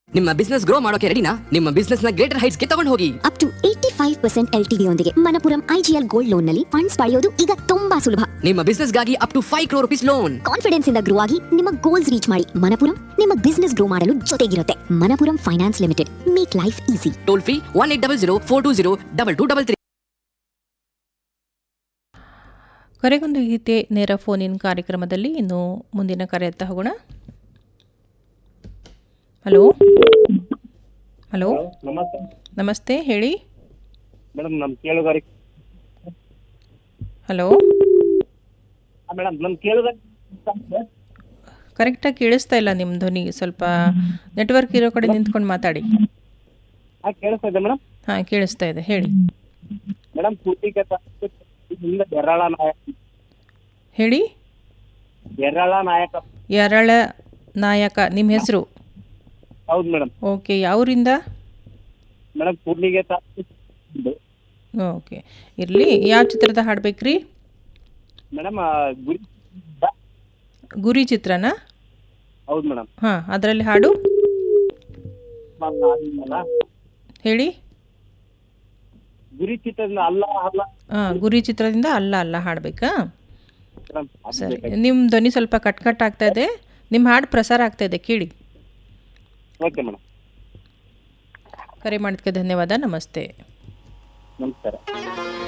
ನಿಮ್ಮ business grow ಮಾಡೋಕೆ ರೆಡಿನಾ ನಿಮ್ಮ ಬಿಸ್ನೆಸ್ ನ ಗ್ರೇಟರ್ ಹೈಟ್ಸ್ ಗೆ ತಗೊಂಡು ಹೋಗಿ up to eighty five percent L T ಯೊಂದಿಗೆ ಮನಪುರಂ ಐಜಿಎಲ್ ಗೋಲ್ಡ್ ಲೋನ್ ನಲ್ಲಿ ಫಂಡ್ಸ್ ಪಡೆಯೋದು ಈಗ ತುಂಬಾ ಸುಲಭ ನಿಮ್ಮ ಬಿಸ್ನೆಸ್ ಗಾಗಿ up to five crore rupees loan confidence ಇಂದ ಗ್ರೋ ಆಗಿ ನಿಮ್ಮ ಗೋಲ್ಸ್ ರೀಚ್ ಮಾಡಿ ಮನಪುರಂ ನಿಮ್ಮ ಬಿಸ್ನೆಸ್ ಗ್ರೋ ಮಾಡಲು ಜೊತೆಗಿರುತ್ತೆ Manappuram finance limited make life easy toll free one eight double zero four two zero double two double three ಕರೆಗೊಂದು ಗೀತೆ ನೇರ ಫೋನ್ ಇನ್ ಕಾರ್ಯಕ್ರಮದಲ್ಲಿ ಇನ್ನು ಮುಂದಿನ ಕರೆಯತ್ತ ಹೋಗೋಣ ಹಲೋ ಹಲೋ ನಮಸ್ತೆ ನಮಸ್ತೆ ಹೇಳಿ ಮೇಡಮ್ ನಮ್ಮ ಕೇಳುಗಾರಿಕೆ ಹಲೋ ಮೇಡಮ್ ನಮ್ಮ ಕೇಳುಗಾರಿಕೆ ಕರೆಕ್ಟಾಗಿ ಕೇಳಿಸ್ತಾ ಇಲ್ಲ ನಿಮ್ಮ ಧ್ವನಿ ಸ್ವಲ್ಪ ನೆಟ್ವರ್ಕ್ ಇರೋ ಕಡೆ ನಿಂತ್ಕೊಂಡು ಮಾತಾಡಿ ಹಾಂ ಕೇಳಿಸ್ತಾ ಇದೆ ಮೇಡಮ್ ಹಾಂ ಕೇಳಿಸ್ತಾ ಇದೆ ಹೇಳಿ ಮೇಡಮ್ ಪೂಟಿಕ ಹಿಂದೆ ಎರಾಳ ನಾಯಕ ಹೇಳಿ ಎರಾಳ ನಾಯಕ ಯರಳ ನಾಯಕ ನಿಮ್ಮ ಹೆಸರು ಹೌದು ಮೇಡಮ್ ಓಕೆ ಯಾವೂರಿಂದ ಮೇಡಮ್ ಕೂಡ್ಲಿಗೆ ಓಕೆ ಇರಲಿ ಯಾವ ಚಿತ್ರದ ಹಾಡ್ಬೇಕ್ರಿ ಮೇಡಮ್ ಗುರಿ ಗುರಿ ಚಿತ್ರನ ಹೌದು ಮೇಡಮ್ ಹಾಂ ಅದರಲ್ಲಿ ಹಾಡು ಹೇಳಿ ಗುರಿ ಚಿತ್ರದಿಂದ ಅಲ್ಲ ಅಲ್ಲ ಹಾಂ ಗುರಿ ಚಿತ್ರದಿಂದ ಅಲ್ಲ ಅಲ್ಲ ಹಾಡಬೇಕಾ ಮೇಡಮ್ ಸರಿ ನಿಮ್ಮ ಧ್ವನಿ ಸ್ವಲ್ಪ ಕಟ್ ಕಟ್ ಆಗ್ತಾ ಇದೆ ನಿಮ್ಮ ಹಾಡು ಪ್ರಸಾರ ಆಗ್ತಾ ಇದೆ ಕೇಳಿ ಓಕೆ ಮೇಡಮ್ ಕರೆ ಮಾಡಿದ್ದಕ್ಕೆ ಧನ್ಯವಾದ ನಮಸ್ತೆ ನಮಸ್ಕಾರ